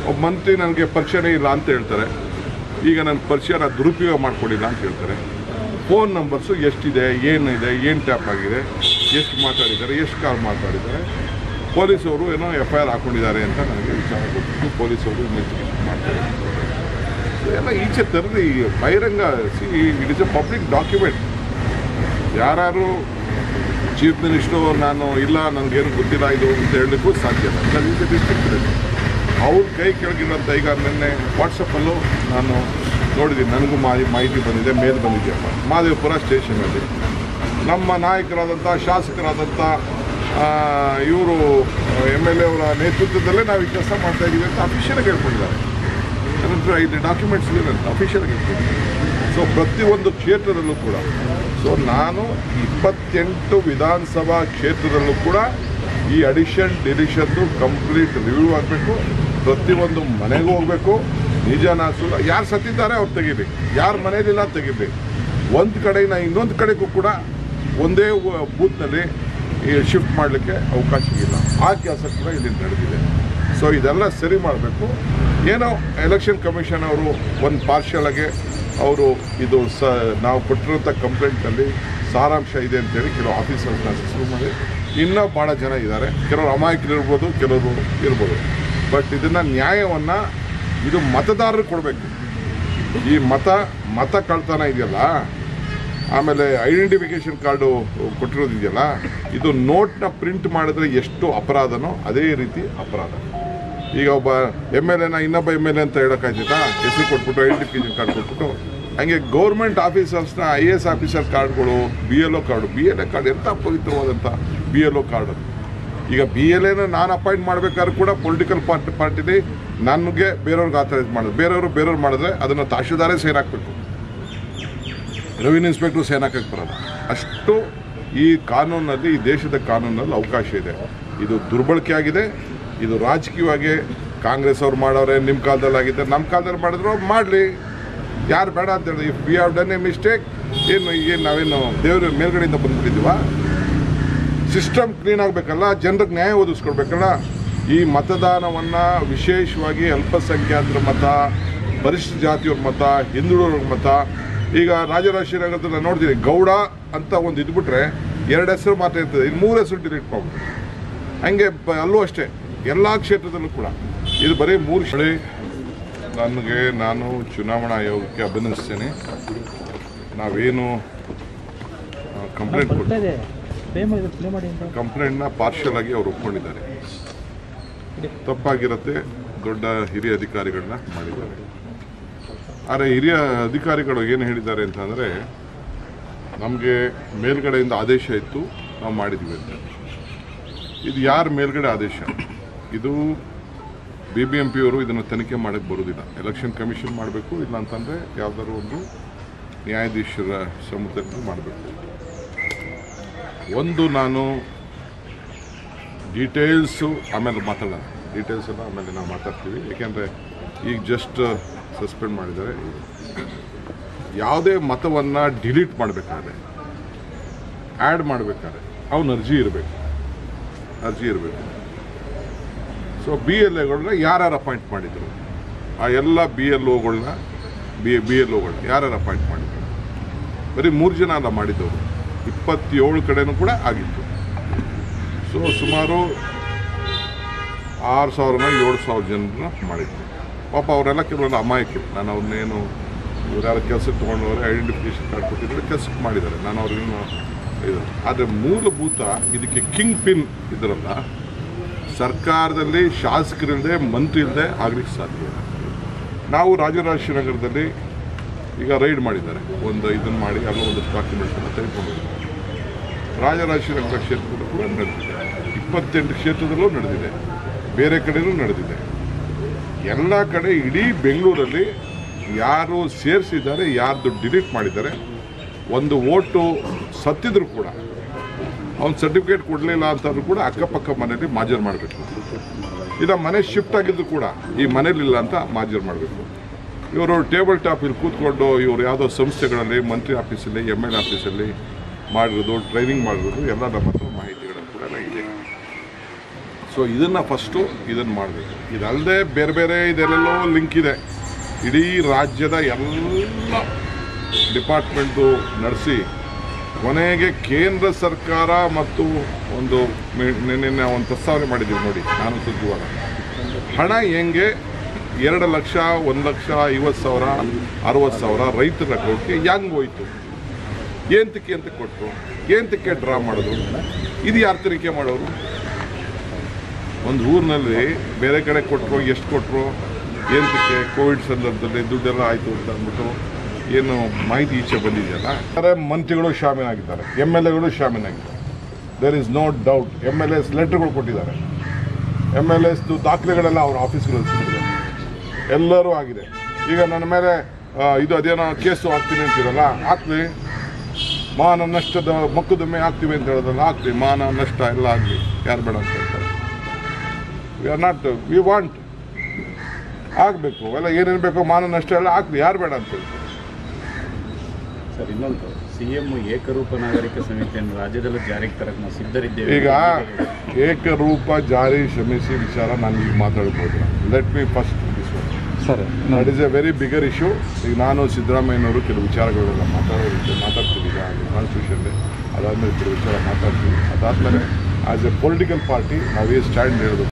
ಒಬ್ಬ ಮಂತ್ರಿ ನನಗೆ ಪರಿಚಯನೇ ಇಲ್ಲ ಅಂತ ಹೇಳ್ತಾರೆ ಈಗ ನನ್ನ ಪರಿಚಯನ ದುರುಪಯೋಗ ಮಾಡ್ಕೊಂಡಿಲ್ಲ ಅಂತ ಹೇಳ್ತಾರೆ ಫೋನ್ ನಂಬರ್ಸು ಎಷ್ಟಿದೆ ಏನಿದೆ ಏನು ಟ್ಯಾಪ್ ಆಗಿದೆ ಎಷ್ಟು ಮಾತಾಡಿದ್ದಾರೆ ಎಷ್ಟು ಕಾಲ್ ಮಾತಾಡಿದ್ದಾರೆ ಪೊಲೀಸವರು ಏನೋ ಎಫ್ ಐ ಆರ್ ಹಾಕೊಂಡಿದ್ದಾರೆ ಅಂತ ನನಗೆ ವಿಚಾರ ಗೊತ್ತಿತ್ತು ಪೊಲೀಸವರು ಇನ್ವೆಸ್ಟಿಗೇಷನ್ ಮಾಡ್ತಾರೆ ಎಲ್ಲ ಈಚೆ ತರಲಿ ಬಹಿರಂಗ see it is a public document ಯಾರು ಚೀಫ್ ಮಿನಿಸ್ಟರು ನಾನು ಇಲ್ಲ ನನಗೇನು ಗೊತ್ತಿಲ್ಲ ಇದು ಅಂತ ಹೇಳಲಿಕ್ಕೂ ಸಾಧ್ಯ ಇಲ್ಲ ಡಿಸ್ಟ್ರಿಕ್ಟ್ ಅವ್ರ ಕೈ ಕೆಳಗಿರೋಂಥ ಈಗ ನಿನ್ನೆ ವಾಟ್ಸಪ್ಪಲ್ಲೂ ನಾನು ನೋಡಿದ್ದೀನಿ ನನಗೂ ಮಾಹಿ ಮಾಹಿತಿ ಬಂದಿದೆ ಮೇಲ್ ಬಂದಿದೆಯಪ್ಪ ಮಾದೇವಪುರ ಸ್ಟೇಷನಲ್ಲಿ ನಮ್ಮ ನಾಯಕರಾದಂಥ ಶಾಸಕರಾದಂಥ ಇವರು ಎಮ್ ಎಲ್ ಎ ಅವರ ನೇತೃತ್ವದಲ್ಲೇ ನಾವು ಈ ಕೆಲಸ ಮಾಡ್ತಾ ಇದ್ದೀವಿ ಅಂತ ಅಫಿಷಿಯಲಾಗಿ ಹೇಳ್ಕೊಂಡಿದ್ದಾರೆ ನಂತರ ಇಲ್ಲಿ ಡಾಕ್ಯುಮೆಂಟ್ಸ್ ಇರುತ್ತೆ ಅಫಿಷಿಯಲಾಗಿ ಹೇಳ್ಕೊಂಡಿದ್ದಾರೆ ಸೊ ಪ್ರತಿಯೊಂದು ಕ್ಷೇತ್ರದಲ್ಲೂ ಕೂಡ ಸೊ ನಾನು ಇಪ್ಪತ್ತೆಂಟು ವಿಧಾನಸಭಾ ಕ್ಷೇತ್ರದಲ್ಲೂ ಕೂಡ ಈ ಅಡಿಷನ್ ಡಿಲಿಷನ್ದು ಕಂಪ್ಲೀಟ್ ರಿವ್ಯೂ ಆಗಬೇಕು ಪ್ರತಿಯೊಂದು ಮನೆಗೂ ಹೋಗಬೇಕು ನಿಜನ ಸುಳ್ಳ ಯಾರು ಸತ್ತಿದ್ದಾರೆ ಅವ್ರು ತೆಗಿಬೇಕು ಯಾರು ಮನೇಲಿಲ್ಲ ತೆಗಿಬೇಕು ಒಂದು ಕಡೆಯಿಂದ ಇನ್ನೊಂದು ಕಡೆಗೂ ಕೂಡ ಒಂದೇ ಬೂತ್ನಲ್ಲಿ ಶಿಫ್ಟ್ ಮಾಡಲಿಕ್ಕೆ ಅವಕಾಶ ಇಲ್ಲ ಆ ಕೆಲಸ ಕೂಡ ಇಲ್ಲಿ ನಡೆದಿದೆ ಸೊ ಇದೆಲ್ಲ ಸರಿ ಮಾಡಬೇಕು ಏನೋ ಎಲೆಕ್ಷನ್ ಕಮಿಷನ್ ಅವರು ಒಂದು ಪಾರ್ಷಲ್ ಆಗಿ ಅವರು ಇದು ಸ ನಾವು ಕೊಟ್ಟಿರೋಂಥ ಕಂಪ್ಲೇಂಟಲ್ಲಿ ಸಾರಾಂಶ ಇದೆ ಅಂತೇಳಿ ಕೆಲವು ಆಫೀಸರ್ಸ್ನ ಸಸ್ಪೆಂಡ್ ಮಾಡಿ ಇನ್ನೂ ಭಾಳ ಜನ ಇದ್ದಾರೆ ಕೆಲವರು ಅಮಾಯಕರು ಇರ್ಬೋದು ಕೆಲವರು ಇರ್ಬೋದು ಬಟ್ ಇದನ್ನು ನ್ಯಾಯವನ್ನು ಇದು ಮತದಾರರಿಗೆ ಕೊಡಬೇಕು ಈ ಮತ ಮತ ಕಳ್ತನ ಇದೆಯಲ್ಲ ಆಮೇಲೆ ಐಡೆಂಟಿಫಿಕೇಶನ್ ಕಾರ್ಡು ಕೊಟ್ಟಿರೋದಿದೆಯಲ್ಲ ಇದು ನೋಟ್ನ ಪ್ರಿಂಟ್ ಮಾಡಿದ್ರೆ ಎಷ್ಟು ಅಪರಾಧನೋ ಅದೇ ರೀತಿ ಅಪರಾಧ ಈಗ ಒಬ್ಬ ಎಮ್ ಎಲ್ ಎನ ಇನ್ನೊಬ್ಬ ಎಮ್ ಎಲ್ ಎ ಅಂತ ಹೇಳೋಕ್ಕಾಗ್ತೈತಾ ಹೆಸರು ಕೊಟ್ಬಿಟ್ಟು ಐಡೆಂಟಿಫಿಕೇಶನ್ ಕಾರ್ಡ್ ಕೊಟ್ಬಿಟ್ಟು ಹಂಗೆ ಗೌರ್ಮೆಂಟ್ ಆಫೀಸರ್ಸ್ನ ಐ ಎ ಎಸ್ ಆಫೀಸರ್ ಕಾರ್ಡ್ಗಳು B L O card B L A card ಎಂಥ ಪವಿತ್ರವಾದಂಥ ಬಿ ಎಲ್ ಒ ಕಾರ್ಡ್ ಅದು ಈಗ ಬಿ ಎಲ್ ಎನ ನಾನು ಅಪಾಯಿಂಟ್ ಮಾಡ್ಬೇಕಾದ್ರೆ ಕೂಡ ಪೊಲಿಟಿಕಲ್ ಪಾರ್ಟಿ ಪಾರ್ಟಿಲಿ ನನಗೆ ಬೇರೆಯವ್ರಿಗೆ ಆಥರೈಸ್ ಮಾಡೋದು ಬೇರೆಯವರು ಬೇರೆಯವ್ರು ಮಾಡಿದ್ರೆ ಅದನ್ನು ತಹಶೀಲ್ದಾರೇ ಸೈನ್ ಹಾಕಬೇಕು ರೆವಿನ್ಯೂ ಇನ್ಸ್ಪೆಕ್ಟ್ರು ಸೈನ್ ಹಾಕಕ್ಕೆ ಬರಲ್ಲ ಅಷ್ಟು ಈ ಕಾನೂನಲ್ಲಿ ಈ ದೇಶದ ಕಾನೂನಲ್ಲಿ ಅವಕಾಶ ಇದೆ ಇದು ದುರ್ಬಳಕೆ ಆಗಿದೆ ಇದು ರಾಜಕೀಯವಾಗಿ ಕಾಂಗ್ರೆಸ್ ಅವ್ರು ಮಾಡೋರೆ ನಿಮ್ಮ ಕಾಲದಲ್ಲಿ ಆಗಿದೆ ನಮ್ಮ ಕಾಲದಲ್ಲಿ ಮಾಡಿದ್ರು ಮಾಡಲಿ ಯಾರು ಬೇಡ ಅಂತ ಹೇಳಿದ್ರು if we have done a mistake ಏನು ಏನು ನಾವೇನು ದೇವ್ರ ಮೇಲ್ಗಡೆಯಿಂದ ಬಂದ್ಬಿಟ್ಟಿದ್ದೀವ ಸಿಸ್ಟಮ್ ಕ್ಲೀನ್ ಆಗಬೇಕಲ್ಲ ಜನರಿಗೆ ನ್ಯಾಯ ಒದಗಿಸ್ಕೊಡ್ಬೇಕಲ್ಲ ಈ ಮತದಾನವನ್ನು ವಿಶೇಷವಾಗಿ ಅಲ್ಪಸಂಖ್ಯಾತರ ಮತ ಪರಿಶಿಷ್ಟ ಜಾತಿಯವ್ರ ಮತ ಹಿಂದುಳಿದವ್ರ ಮತ ಈಗ ರಾಜರಾಜೇಶ್ವರಿ ನಗರದಲ್ಲಿ ನಾನು ನೋಡ್ತೀನಿ ಗೌಡ ಅಂತ ಒಂದು ಇದ್ಬಿಟ್ರೆ ಎರಡು ಹೆಸರು ಮಾತ್ರ ಇರ್ತದೆ ಇನ್ನು ಮೂರು ಹೆಸರು ಡಿಲೀಟ್ ಮಾಡ್ಬೋದು ಹಂಗೆ ಬ- ಅಲ್ಲೂ ಅಷ್ಟೇ ಎಲ್ಲ ಕ್ಷೇತ್ರದಲ್ಲೂ ಕೂಡ ಇದು ಬರೀ ಮೂರು ಹೇಳಿ ನನಗೆ ನಾನು ಚುನಾವಣಾ ಆಯೋಗಕ್ಕೆ ಅಭಿನಂದಿಸ್ತೇನೆ ನಾವೇನು ಕಂಪ್ಲೇಂಟ್ ಕೊಟ್ಟು ಬರ್ತಾ ಇದೆ ಪ್ಲೇ ಮಾಡಿ ಪ್ಲೇ ಮಾಡಿ ಅಂತ ಕಂಪ್ಲೇಂಟ್ನ ಪಾರ್ಷಲ್ ಆಗಿ ಅವ್ರು ಒಪ್ಕೊಂಡಿದ್ದಾರೆ ತಪ್ಪಾಗಿರುತ್ತೆ ದೊಡ್ಡ ಹಿರಿಯ ಅಧಿಕಾರಿಗಳನ್ನ ಮಾಡಿದ್ದಾರೆ ಆದರೆ ಹಿರಿಯ ಅಧಿಕಾರಿಗಳು ಏನು ಹೇಳಿದ್ದಾರೆ ಅಂತಂದರೆ ನಮಗೆ ಮೇಲ್ಗಡೆಯಿಂದ ಆದೇಶ ಇತ್ತು ನಾವು ಮಾಡಿದ್ವಿ ಅಂತ ಇದು ಯಾರ ಮೇಲ್ಗಡೆ ಆದೇಶ ಇದು ಬಿ ಬಿ ಎಂ ಪಿಯವರು ಇದನ್ನು ತನಿಖೆ ಮಾಡೋಕ್ಕೆ ಬರೋದಿಲ್ಲ ಎಲೆಕ್ಷನ್ ಕಮಿಷನ್ ಮಾಡಬೇಕು ಇಲ್ಲ ಅಂತಂದರೆ ಯಾವುದಾದ್ರು ಒಂದು ನ್ಯಾಯಾಧೀಶರ ಸಮ್ಮುಖದಲ್ಲಿ ಮಾಡಬೇಕು ಒಂದು ನಾನು ಡೀಟೇಲ್ಸು ಆಮೇಲೆ ಮಾತಾಡೋಣ ಡೀಟೇಲ್ಸ್ ಎಲ್ಲ ಆಮೇಲೆ ನಾವು ಮಾತಾಡ್ತೀವಿ ಏಕೆಂದರೆ ಈಗ ಜಸ್ಟ್ ಸಸ್ಪೆಂಡ್ ಮಾಡಿದ್ದಾರೆ ಯಾವುದೇ ಮತವನ್ನು ಡಿಲೀಟ್ ಮಾಡಬೇಕಾದ್ರೆ ಆ್ಯಡ್ ಮಾಡಬೇಕಾದ್ರೆ ಅವನ ಅರ್ಜಿ ಇರಬೇಕು ಅರ್ಜಿ ಇರಬೇಕು ಸೊ ಬಿ ಎಲ್ ಎಗಳನ್ನ ಯಾರ್ಯಾರು ಅಪಾಯಿಂಟ್ ಮಾಡಿದರು ಆ ಎಲ್ಲ ಬಿ ಎಲ್ ಒಗಳನ್ನ ಬಿ ಬಿ ಎಲ್ ಒಗಳನ್ನ ಯಾರ್ಯಾರು ಅಪಾಯಿಂಟ್ ಮಾಡಿದರು ಬರೀ ಮೂರು ಜನ ಅಲ್ಲ ಮಾಡಿದ್ದವರು ಇಪ್ಪತ್ತೇಳು ಕಡೆನೂ ಕೂಡ ಆಗಿತ್ತು ಸೊ ಸುಮಾರು ಆರು ಸಾವಿರನ ಏಳು ಸಾವಿರ ಜನರನ್ನ ಮಾಡಿದ್ರು ಪಾಪ ಅವರೆಲ್ಲ ಕೆಲವೊಂದು ಅಮಾಯಕರು ನಾನು ಅವ್ರನ್ನೇನು ಇವರ್ಯಾರ ಕೆಲಸಕ್ಕೆ ತೊಗೊಂಡವ್ರೆ ಐಡೆಂಟಿಫಿಕೇಶನ್ ಕಾರ್ಡ್ ಕೊಟ್ಟಿದ್ದಾರೆ ಕೆಲಸಕ್ಕೆ ಮಾಡಿದ್ದಾರೆ ನಾನು ಅವ್ರಿಗೇನು ಇದು ಆದರೆ ಮೂಲಭೂತ ಇದಕ್ಕೆ ಕಿಂಗ್ ಪಿನ್ ಇದರಲ್ಲ ಸರ್ಕಾರದಲ್ಲಿ ಶಾಸಕರಿಲ್ಲದೆ ಮಂತ್ರಿ ಇಲ್ಲದೆ ಆಗ್ಲಿಕ್ಕೆ ಸಾಧ್ಯ ಇಲ್ಲ ನಾವು ರಾಜರಾಜೇಶ್ವರಿ ನಗರದಲ್ಲಿ ಈಗ ರೈಡ್ ಮಾಡಿದ್ದಾರೆ ಒಂದು ಇದನ್ನು ಮಾಡಿ ಅಲ್ಲೂ ಒಂದಷ್ಟು ಡಾಕ್ಯುಮೆಂಟ್ಸ್ ಎಲ್ಲ ತೆಗೆದುಕೊಂಡು ಹೋಗಿದ್ದಾರೆ ರಾಜರಾಜೇಶ್ವರಿ ನಗರ ಕ್ಷೇತ್ರದಲ್ಲೂ ಕೂಡ ನಡೆದಿದೆ ಇಪ್ಪತ್ತೆಂಟು ಕ್ಷೇತ್ರದಲ್ಲೂ ನಡೆದಿದೆ ಬೇರೆ ಕಡೆನೂ ನಡೆದಿದೆ ಎಲ್ಲ ಕಡೆ ಇಡೀ ಬೆಂಗಳೂರಲ್ಲಿ ಯಾರು ಸೇರಿಸಿದ್ದಾರೆ ಯಾರ್ದು ಡಿಲೀಟ್ ಮಾಡಿದ್ದಾರೆ ಒಂದು ಓಟು ಸತ್ತಿದ್ರು ಕೂಡ ಅವ್ನು ಸರ್ಟಿಫಿಕೇಟ್ ಕೊಡಲಿಲ್ಲ ಅಂತಂದ್ರೂ ಕೂಡ ಅಕ್ಕಪಕ್ಕ ಮನೇಲಿ ಮಾಜರ್ ಮಾಡಬೇಕು ಇಲ್ಲ ಮನೆ ಶಿಫ್ಟ್ ಆಗಿದ್ರು ಕೂಡ ಈ ಮನೇಲಿಲ್ಲ ಅಂತ ಮಾಜರ್ ಮಾಡಬೇಕು ಇವರು ಟೇಬಲ್ ಟಾಪ್ ಇಲ್ಲಿ ಕೂತ್ಕೊಂಡು ಇವರು ಯಾವುದೋ ಸಂಸ್ಥೆಗಳಲ್ಲಿ ಮಂತ್ರಿ ಆಫೀಸಲ್ಲಿ ಎಮ್ ಎಲ್ ಆಫೀಸಲ್ಲಿ ಮಾಡಿರೋದು ಟ್ರೈನಿಂಗ್ ಮಾಡಿರೋದು ಎಲ್ಲ ನಮ್ಮ ಹತ್ರ ಮಾಹಿತಿಗಳು ಕೂಡ ಇದೆ ಸೊ ಇದನ್ನು ಫಸ್ಟು ಇದನ್ನು ಮಾಡಬೇಕು ಇದಲ್ಲದೆ ಬೇರೆ ಬೇರೆ ಇದೆಲ್ಲೆಲ್ಲೋ ಲಿಂಕ್ ಇದೆ ಇಡೀ ರಾಜ್ಯದ ಎಲ್ಲ ಡಿಪಾರ್ಟ್ಮೆಂಟು ನಡೆಸಿ ಕೊನೆಗೆ ಕೇಂದ್ರ ಸರ್ಕಾರ ಮತ್ತು ಒಂದು ಮೆ- ನಿನ್ನೆ ಒಂದು ಪ್ರಸ್ತಾವನೆ ಮಾಡಿದ್ದೀವಿ ನೋಡಿ ನಾನು ಸುದ್ದಿವಾರ ಹಣ ಹೆಂಗೆ ಎರಡು ಲಕ್ಷ ಒಂದು ಲಕ್ಷ ಐವತ್ತು ಸಾವಿರ ಅರವತ್ತು ಸಾವಿರ ರೈತರ ಅಕೌಂಟ್ಗೆ ಹೆಂಗೆ ಹೋಯ್ತು ಏಂತಕ್ಕೆ ಅಂತ ಕೊಟ್ಟರು ಏಂತಕ್ಕೆ ಡ್ರಾ ಮಾಡಿದ್ರು ಇದು ಯಾರು ತನಿಖೆ ಮಾಡೋರು ಒಂದು ಊರಿನಲ್ಲಿ ಬೇರೆ ಕಡೆ ಕೊಟ್ಟರು ಎಷ್ಟು ಕೊಟ್ಟರು ಏಂತಕ್ಕೆ ಕೋವಿಡ್ ಸಂದರ್ಭದಲ್ಲಿ ದುಡ್ಡೆಲ್ಲ ಆಯಿತು ಅಂತ ಅಂದ್ಬಿಟ್ಟು ಏನು ಮಾಹಿತಿ ಈಚೆ ಬಂದಿದೆಯಲ್ಲ ಆದರೆ ಮಂತ್ರಿಗಳು ಶಾಮೀನಾಗಿದ್ದಾರೆ ಎಮ್ ಎಲ್ ಎಗಳು ಶಾಮೀನಾಗಿದ್ದಾರೆ there is no doubt M L As ಲೆಟ್ರ್ಗಳು ಕೊಟ್ಟಿದ್ದಾರೆ ಎಮ್ ಎಲ್ ಎಸ್ದು ದಾಖಲೆಗಳೆಲ್ಲ ಅವ್ರ ಆಫೀಸ್ಗಳಲ್ಲಿ ಸಿಕ್ಕಿದೆ ಎಲ್ಲರೂ ಆಗಿದೆ ಈಗ ನನ್ನ ಮೇಲೆ ಆ, ಇದು ಅದೇನೋ ಕೇಸು ಹಾಕ್ತೀನಿ ಅಂತೀರಲ್ಲ ಹಾಕ್ಲಿ ಮಾನ ನಷ್ಟದ ಮೊಕದ್ದಮೆ ಹಾಕ್ತೀವಿ ಅಂತ ಹೇಳೋದಲ್ಲ ಹಾಕ್ಲಿ ಮಾನ ನಷ್ಟ ಎಲ್ಲ ಆಗಲಿ ಯಾರು ಬೇಡ ಅಂತ ಹೇಳ್ತಾರೆ we are not we want ಆಗಬೇಕು ಎಲ್ಲ ಏನೇನು ಬೇಕೋ ಮಾನ ನಷ್ಟ ಎಲ್ಲ ಹಾಕ್ಲಿ ಯಾರು ಬೇಡ ಅಂತ ಹೇಳ್ತಾರೆ ಸರ್ ಇನ್ನೊಂದು ಸಿಎಂ ಏಕರೂಪ ನಾಗರಿಕ ಸಮಿತಿಯನ್ನು ರಾಜ್ಯದಲ್ಲೂ ಜಾರಿಗೆ ತರಕ್ಕೆ ನಾವು ಸಿದ್ಧರಿದ್ದೇವೆ ಈಗ ಏಕರೂಪ ಜಾರಿ ಶ್ರಮಿಸಿ ವಿಚಾರ ನಾನು ಈಗ ಮಾತಾಡ್ಬೋದು let me first this one sir that is a very bigger issue ಈಗ ನಾನು ಸಿದ್ದರಾಮಯ್ಯನವರು ಕೆಲವು ವಿಚಾರಗಳೆಲ್ಲ ಮಾತಾಡೋದು ಮಾತಾಡ್ತೀವಿ ಈಗ ಕಾನ್ಸ್ಟಿಟ್ಯೂಷನ್ ಅದಾದಮೇಲೆ ಕೆಲವು ವಿಚಾರ ಮಾತಾಡ್ತೀವಿ ಅದಾದಮೇಲೆ ಆಸ್ ಎ ಪೊಲಿಟಿಕಲ್ ಪಾರ್ಟಿ ನಾವೇ ಸ್ಟ್ಯಾಂಡ್ ಹೇಳಬೇಕು